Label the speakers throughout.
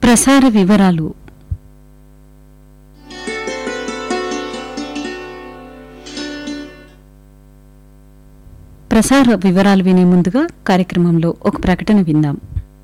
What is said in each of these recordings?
Speaker 1: ప్రసార వివరాలు ప్రసార వివరాలు వినే ముందుగా కార్యక్రమంలో ఒక ప్రకటన విందాం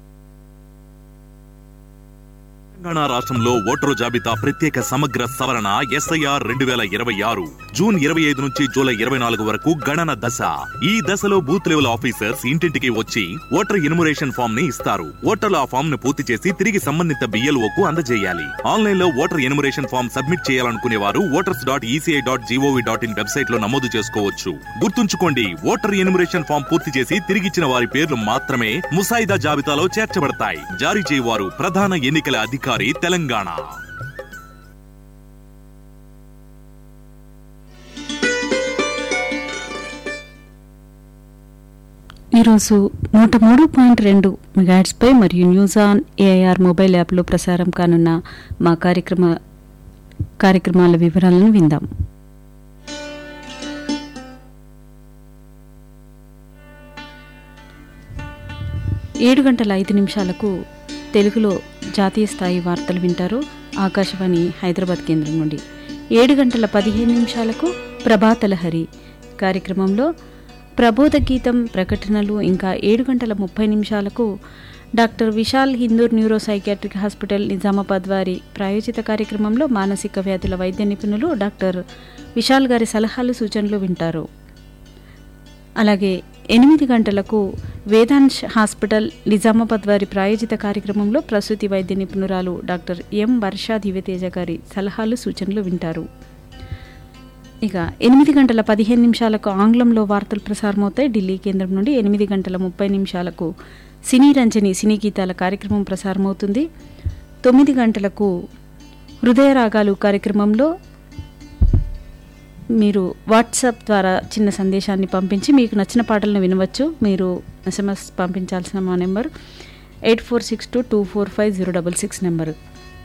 Speaker 2: తెలంగాణ రాష్ట్రంలో ఓటరు జాబితా ప్రత్యేక సమగ్ర సవరణ ఎస్ఐఆర్ రెండు వేల ఇరవై ఆరు జూన్ ఇరవై ఐదు నుంచి జూలై ఇరవై నాలుగు వరకు గణన దశ ఈ దశలో బూత్ లెవెల్ ఆఫీసర్స్ ఇంటింటికి వచ్చి ఓటర్ ఇనుమరేషన్ ఫామ్ ని ఇస్తారు ఓటర్లు ఆ ఫామ్ ను పూర్తి చేసి తిరిగి సంబంధిత బిఎల్ఓ కు అందజేయాలి ఆన్లైన్ లో ఓటర్ ఎనుమరేషన్ ఫామ్ సబ్మిట్ చేయాలనుకునే వారు voters dot ECI dot GOV dot in website లో నమోదు చేసుకోవచ్చు గుర్తుంచుకోండి ఓటర్ ఎనుమరేషన్ ఫామ్ పూర్తి చేసి తిరిగిచ్చిన వారి పేర్లు మాత్రమే ముసాయిదా జాబితాలో చేర్చబడతాయి జారీ చేయవారు ప్రధాన ఎన్నికల అధికారి తెలంగాణ
Speaker 1: ఈరోజు నూట మూడు పాయింట్ రెండు మెగాట్స్పై మరియు న్యూస్ ఆన్ ఏఐఆర్ మొబైల్ యాప్లో ప్రసారం కానున్న మా కార్యక్రమ కార్యక్రమాల వివరాలను విందాం ఏడు గంటల ఐదు నిమిషాలకు తెలుగులో జాతీయ స్థాయి వార్తలు వింటారు ఆకాశవాణి హైదరాబాద్ కేంద్రం నుండి ఏడు గంటల పదిహేను నిమిషాలకు ప్రభాతలహరి కార్యక్రమంలో ప్రబోధ గీతం ప్రకటనలు ఇంకా ఏడు గంటల ముప్పై నిమిషాలకు doctor Vishal Hindur neuro psychiatric hospital Nizamabad వారి ప్రాయోజిత కార్యక్రమంలో మానసిక వ్యాధుల వైద్య నిపుణులు డాక్టర్ విశాల్ గారి సలహాలు సూచనలు వింటారు అలాగే ఎనిమిది గంటలకు వేదాంశ్ హాస్పిటల్ నిజామాబాద్ వారి ప్రాయోజిత కార్యక్రమంలో ప్రసూతి వైద్య నిపుణురాలు డాక్టర్ ఎం వర్షా దివ్యతేజ గారి సలహాలు సూచనలు వింటారు ఇక ఎనిమిది గంటల పదిహేను నిమిషాలకు ఆంగ్లంలో వార్తలు ప్రసారమవుతాయి ఢిల్లీ కేంద్రం నుండి ఎనిమిది గంటల ముప్పై నిమిషాలకు సినీ రంజని సినీ గీతాల కార్యక్రమం ప్రసారమవుతుంది తొమ్మిది గంటలకు హృదయ రాగాలు కార్యక్రమంలో మీరు వాట్సాప్ ద్వారా చిన్న సందేశాన్ని పంపించి మీకు నచ్చిన పాటలను వినవచ్చు మీరు ఎస్ఎంఎస్ పంపించాల్సిన మా number eight four six two two four five zero double six number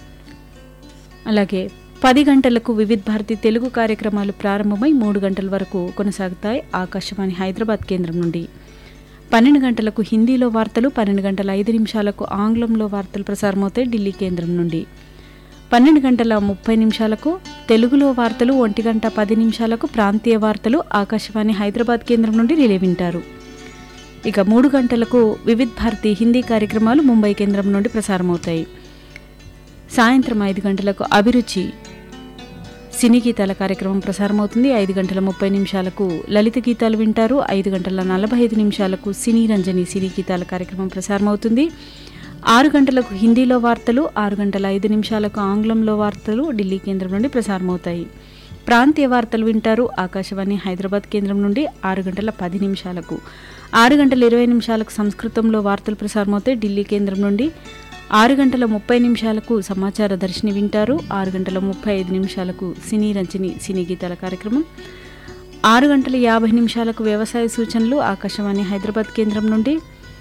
Speaker 1: అలాగే పది గంటలకు వివిధ్ భారతి తెలుగు కార్యక్రమాలు ప్రారంభమై మూడు గంటల వరకు కొనసాగుతాయి ఆకాశవాణి హైదరాబాద్ కేంద్రం నుండి పన్నెండు గంటలకు హిందీలో వార్తలు పన్నెండు గంటల ఐదు నిమిషాలకు ఆంగ్లంలో వార్తలు ప్రసారమవుతాయి ఢిల్లీ కేంద్రం నుండి పన్నెండు గంటల ముప్పై నిమిషాలకు తెలుగులో వార్తలు ఒంటి గంట పది నిమిషాలకు ప్రాంతీయ వార్తలు ఆకాశవాణి హైదరాబాద్ కేంద్రం నుండి రిలే వింటారు ఇక మూడు గంటలకు వివిధ్ భారతి హిందీ కార్యక్రమాలు ముంబై కేంద్రం నుండి ప్రసారమవుతాయి సాయంత్రం ఐదు గంటలకు అభిరుచి సినీ గీతాల కార్యక్రమం ప్రసారమవుతుంది ఐదు గంటల ముప్పై నిమిషాలకు లలిత గీతాలు వింటారు ఐదు గంటల నలభై ఐదు నిమిషాలకు సినీ రంజని సినీ గీతాల కార్యక్రమం ప్రసారమవుతుంది ఆరు గంటలకు హిందీలో వార్తలు ఆరు గంటల ఐదు నిమిషాలకు ఆంగ్లంలో వార్తలు ఢిల్లీ కేంద్రం నుండి ప్రసారమవుతాయి ప్రాంతీయ వార్తలు వింటారు ఆకాశవాణి హైదరాబాద్ కేంద్రం నుండి ఆరు గంటల పది నిమిషాలకు ఆరు గంటల ఇరవై నిమిషాలకు సంస్కృతంలో వార్తలు ప్రసారమవుతాయి ఢిల్లీ కేంద్రం నుండి ఆరు గంటల ముప్పై నిమిషాలకు సమాచార దర్శిని వింటారు ఆరు గంటల ముప్పై ఐదు నిమిషాలకు సినీ రంజని సినీ గీతాల కార్యక్రమం ఆరు గంటల యాభై నిమిషాలకు వ్యవసాయ సూచనలు ఆకాశవాణి హైదరాబాద్ కేంద్రం నుండి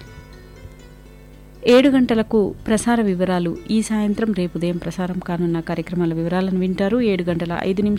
Speaker 1: ఏడు గంటలకు ప్రసార వివరాలు ఈ సాయంత్రం రేపు ఉదయం ప్రసారం కానున్న కార్యక్రమాల వివరాలను వింటారు ఏడు గంటల ఐదు నిమిషాలు